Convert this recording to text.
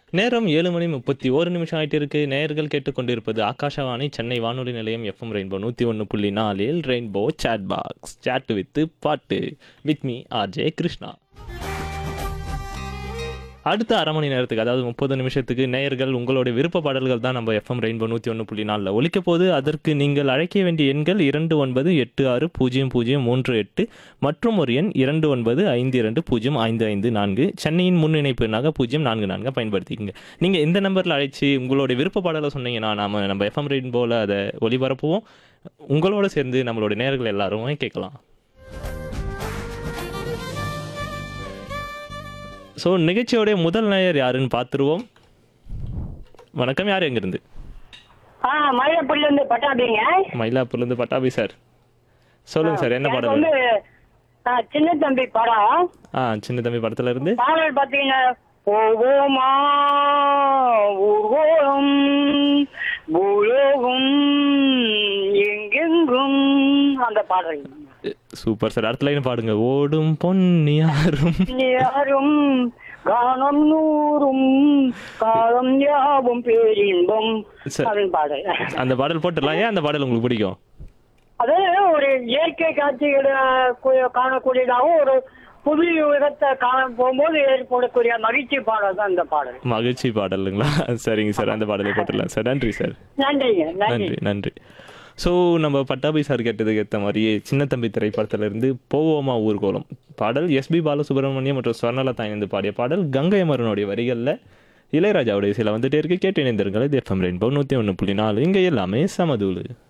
நேரம் ஏழு மணி முப்பத்தி ஒரு நிமிஷம் ஆயிட்டு இருக்கு நேயர்கள் கேட்டுக்கொண்டிருப்பது ஆகாஷவாணி சென்னை வானொலி நிலையம் எஃப்எம் ரெயின்போ நூற்றி ஒன்று புள்ளி நாலில் rainbow chat box chat with பாட்டு வித் மீ ஆர்ஜே கிருஷ்ணா அடுத்த அரை மணி நேரத்துக்கு அதாவது முப்பது நிமிஷத்துக்கு நேயர்கள் உங்களுடைய விருப்ப பாடல்கள் தான் நம்ம எஃப்எம் ரெயின்போ நூற்றி ஒன்று புள்ளி நாலில் ஒலிக்க போது அதற்கு நீங்கள் அழைக்க வேண்டிய எண்கள் இரண்டு ஒன்பது எட்டு ஆறு பூஜ்ஜியம் பூஜ்ஜியம் மூன்று எட்டு மற்றும் ஒரு எண் இரண்டு ஒன்பது ஐந்து இரண்டு பூஜ்ஜியம் ஐந்து ஐந்து நான்கு சென்னையின் முன் இணைப்பு எண்ணாக பூஜ்ஜியம் நான்கு நான்கு பயன்படுத்திக்கங்க நீங்கள் இந்த நம்பரில் அழைச்சி உங்களுடைய விருப்ப பாடலை சொன்னீங்கன்னா நாம நம்ம எஃப்எம் ரெயின்போவில் அதை ஒளிபரப்புவோம் உங்களோட சேர்ந்து நம்மளுடைய நேயர்கள் எல்லாருமே கேட்கலாம் ஸோ நிகழ்ச்சியோடைய முதல் நேயர் யாருன்னு பார்த்துருவோம் வணக்கம் யார் எங்கிருந்து ஆ மயிலப்பள்ளில இருந்து பட்டாபிங்க மயிலாப்பூர்லேருந்து பட்டாபி சார் சொல்லுங்க சார் என்ன எனக்கு பாடல் வந்து ஆ, சின்ன தம்பி படம் ஆ சின்ன தம்பி படத்துல இருந்து பாடல் பாத்தீங்கன்னா போவோமா ஊர்வலம் பூலோகம் எங்கெங்கும் அந்த பாடல் சூப்பர் சார் அடுத்த லைன் பாடுங்க ஓடும் பொன்னியாரும் யாரும் கானம் நூறும் காலம் யாவும் பேரின்பம் சரி. அப்படின்னு பாடல் அந்த பாடல் போட்டுடலாம் ஏன் அந்த பாடல் உங்களுக்கு பிடிக்கும் அதாவது ஒரு இயற்கை காட்சிகளை கு- காணக்கூடியதாகவும் ஒரு புது விதத்தை காண போகும்போது ஏற்படக்கூடிய மகிழ்ச்சி பாடல் தான் இந்த பாடல் மகிழ்ச்சி பாடலுங்களா சரிங்க சார் அந்த பாடலை போட்டுடலாம் சார் நன்றி சார் நன்றிங்க நன்றி நன்றி நன்றி ஸோ நம்ம பட்டாபி சார் கேட்டதுக்கு ஏற்ற மாதிரியே சின்ன தம்பி திரைப்படத்துல இருந்து போவோமா ஊர்கோலம் பாடல் எஸ்பி பாலசுப்ரமணியம் மற்றும் ஸ்வர்ணலதா இணைந்து பாடிய பாடல் கங்கை அமரனுடைய வரிகளில் இளையராஜாவுடைய சில வந்துட்டே இருக்கு கேட்டு இணைந்திருங்கள் இது எஃப்எம் ரெயின்போ நூற்றி ஒன்று புள்ளி நாலு இங்கே எல்லாமே சமதூளு